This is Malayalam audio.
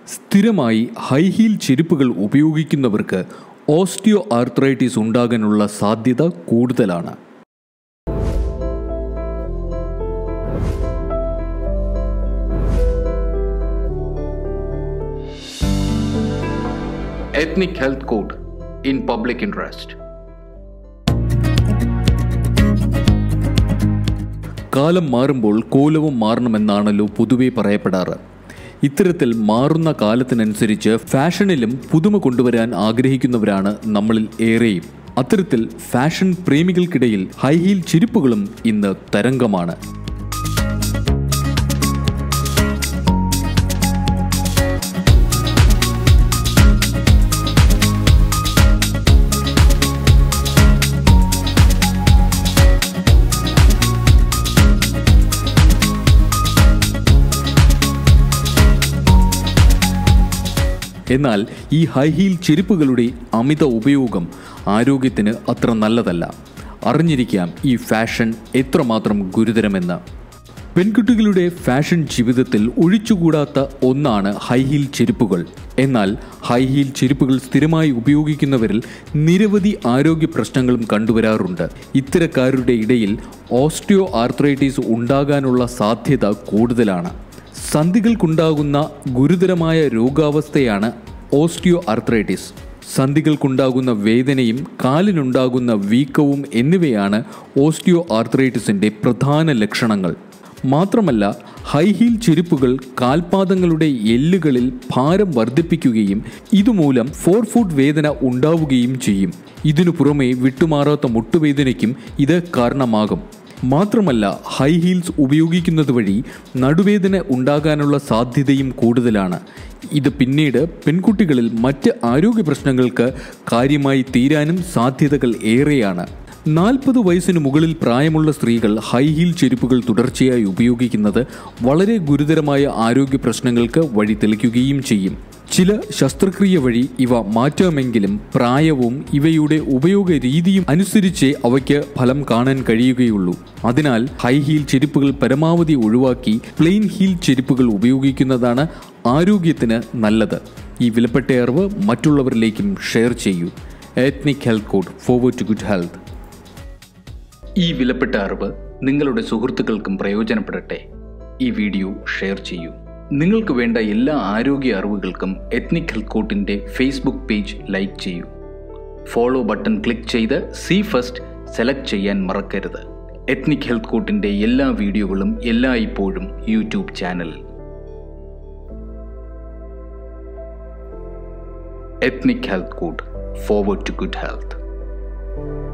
സ്ഥിരമായി ഹൈ ഹീൽ ചെരുപ്പുകൾ ഉപയോഗിക്കുന്നവർക്ക് ഓസ്റ്റിയോ ആർത്രൈറ്റിസ് ഉണ്ടാകാനുള്ള സാധ്യത കൂടുതലാണ് Ethnic Health Code in Public Interest കാലം മാറുമ്പോൾ കോലവും മാറണമെന്നാണല്ലോ പൊതുവെ പറയപ്പെടാറ് ഇത്തരത്തിൽ മാറുന്ന കാലത്തിനനുസരിച്ച് ഫാഷനിലും പുതുമ കൊണ്ടുവരാൻ ആഗ്രഹിക്കുന്നവരാണ് നമ്മളിൽ ഏറെയും അത്തരത്തിൽ ഫാഷൻ പ്രേമികൾക്കിടയിൽ ഹൈ ഹീൽ ചെരുപ്പുകളും ഇന്ന് തരംഗമാണ് എന്നാൽ ഈ ഹൈ ഹീൽ ചെരുപ്പുകളുടെ അമിത ഉപയോഗം ആരോഗ്യത്തിന് അത്ര നല്ലതല്ല അറിഞ്ഞിരിക്കാം ഈ ഫാഷൻ എത്രമാത്രം ഗുരുതരമെന്ന് പെൺകുട്ടികളുടെ ഫാഷൻ ജീവിതത്തിൽ ഒഴിച്ചുകൂടാത്ത ഒന്നാണ് ഹൈ ഹീൽ ചെരുപ്പുകൾ എന്നാൽ ഹൈ ഹീൽ ചെരുപ്പുകൾ സ്ഥിരമായി ഉപയോഗിക്കുന്നവരിൽ നിരവധി ആരോഗ്യ പ്രശ്നങ്ങളും കണ്ടുവരാറുണ്ട് ഇത്തരക്കാരുടെ ഇടയിൽ ഓസ്റ്റിയോ ആർത്രൈറ്റിസ് ഉണ്ടാകാനുള്ള സാധ്യത കൂടുതലാണ് സന്ധികൾക്കുണ്ടാകുന്ന ഗുരുതരമായ രോഗാവസ്ഥയാണ് ഓസ്റ്റിയോ ആർത്രൈറ്റിസ് സന്ധികൾക്കുണ്ടാകുന്ന വേദനയും കാലിനുണ്ടാകുന്ന വീക്കവും എന്നിവയാണ് ഓസ്റ്റിയോ ആർത്രൈറ്റിസിൻ്റെ പ്രധാന ലക്ഷണങ്ങൾ മാത്രമല്ല ഹൈ ഹീൽ ചെരുപ്പുകൾ കാൽപാദങ്ങളുടെ എല്ലുകളിൽ ഭാരം വർദ്ധിപ്പിക്കുകയും ഇതുമൂലം ഫോർ ഫുഡ് വേദന ഉണ്ടാവുകയും ചെയ്യും ഇതിനു പുറമെ വിട്ടുമാറാത്ത മുട്ടുവേദനയ്ക്കും ഇത് കാരണമാകും മാത്രമല്ല ഹൈ ഹീൽസ് ഉപയോഗിക്കുന്നത് വഴി നടുവേദന ഉണ്ടാകാനുള്ള സാധ്യതയും കൂടുതലാണ് ഇത് പിന്നീട് പെൺകുട്ടികളിൽ മറ്റ് ആരോഗ്യ പ്രശ്നങ്ങൾക്ക് കാര്യമായി തീരാനും സാധ്യതകൾ ഏറെയാണ് നാൽപ്പത് വയസ്സിന് മുകളിൽ പ്രായമുള്ള സ്ത്രീകൾ ഹൈ ഹീൽ ചെരുപ്പുകൾ തുടർച്ചയായി ഉപയോഗിക്കുന്നത് വളരെ ഗുരുതരമായ ആരോഗ്യ പ്രശ്നങ്ങൾക്ക് വഴി തെളിക്കുകയും ചെയ്യും ചില ശസ്ത്രക്രിയ വഴി ഇവ മാറ്റാമെങ്കിലും പ്രായവും ഇവയുടെ ഉപയോഗ രീതിയും അനുസരിച്ചേ അവയ്ക്ക് ഫലം കാണാൻ കഴിയുകയുള്ളൂ അതിനാൽ ഹൈ ഹീൽ ചെരുപ്പുകൾ പരമാവധി ഒഴിവാക്കി പ്ലെയിൻ ഹീൽ ചെരുപ്പുകൾ ഉപയോഗിക്കുന്നതാണ് ആരോഗ്യത്തിന് നല്ലത് ഈ വിലപ്പെട്ട അറിവ് മറ്റുള്ളവരിലേക്കും ഷെയർ ചെയ്യൂ ethnic health code forward to good health ഈ വിലപ്പെട്ട അറിവ് നിങ്ങളുടെ സുഹൃത്തുക്കൾക്കും പ്രയോജനപ്പെടട്ടെ ഈ വീഡിയോ ഷെയർ ചെയ്യൂ നിങ്ങൾക്ക് വേണ്ട എല്ലാ ആരോഗ്യ അറിവുകൾക്കും എത്നിക് ഹെൽത്ത് കോട്ടിൻ്റെ ഫേസ്ബുക്ക് പേജ് ലൈക്ക് ചെയ്യൂ ഫോളോ ബട്ടൺ ക്ലിക്ക് ചെയ്ത് സി ഫസ്റ്റ് സെലക്ട് ചെയ്യാൻ മറക്കരുത് എത്നിക് ഹെൽത്ത് കോട്ടിൻ്റെ എല്ലാ വീഡിയോകളും എല്ലായ്പ്പോഴും യൂട്യൂബ് ചാനലിൽ ethnic health code forward to good health